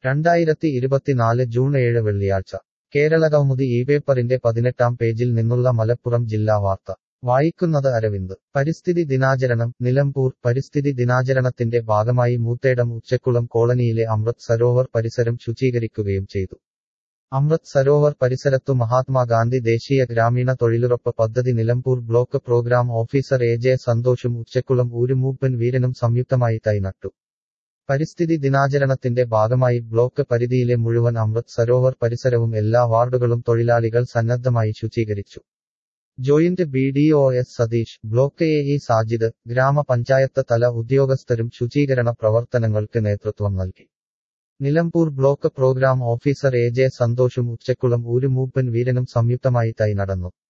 രണ്ടായിരത്തി ഇരുപത്തിനാല് ജൂൺ ഏഴ് വെള്ളിയാഴ്ച കേരളകൗമുദി ഈ പേപ്പറിന്റെ പതിനെട്ടാം പേജിൽ നിന്നുള്ള മലപ്പുറം ജില്ലാ വാർത്ത വായിക്കുന്നത് അരവിന്ദ് പരിസ്ഥിതി ദിനാചരണം നിലമ്പൂർ പരിസ്ഥിതി ദിനാചരണത്തിന്റെ ഭാഗമായി മൂത്തേടം ഉച്ചക്കുളം കോളനിയിലെ അമൃത് സരോവർ പരിസരം ശുചീകരിക്കുകയും ചെയ്തു അമൃത് സരോവർ പരിസരത്തു മഹാത്മാഗാന്ധി ദേശീയ ഗ്രാമീണ തൊഴിലുറപ്പ് പദ്ധതി Nilambur block programme officer A J സന്തോഷും ഉച്ചക്കുളം ഊരുമൂപ്പൻ വീരനും സംയുക്തമായി തൈനട്ടു പരിസ്ഥിതി ദിനാചരണത്തിന്റെ ഭാഗമായി ബ്ലോക്ക് പരിധിയിലെ മുഴുവൻ അമൃത് സരോവർ പരിസരവും എല്ലാ വാർഡുകളും തൊഴിലാളികൾ സന്നദ്ധമായി ശുചീകരിച്ചു joint B D O S Satheesh block A E Sajid grama panchayat തല ഉദ്യോഗസ്ഥരും ശുചീകരണ പ്രവർത്തനങ്ങൾക്ക് നേതൃത്വം നൽകി Nilambur block programme officer A J സന്തോഷും ഉച്ചക്കുളം ഊരുമൂപ്പൻ വീരനും സംയുക്തമായി തൈ നടന്നു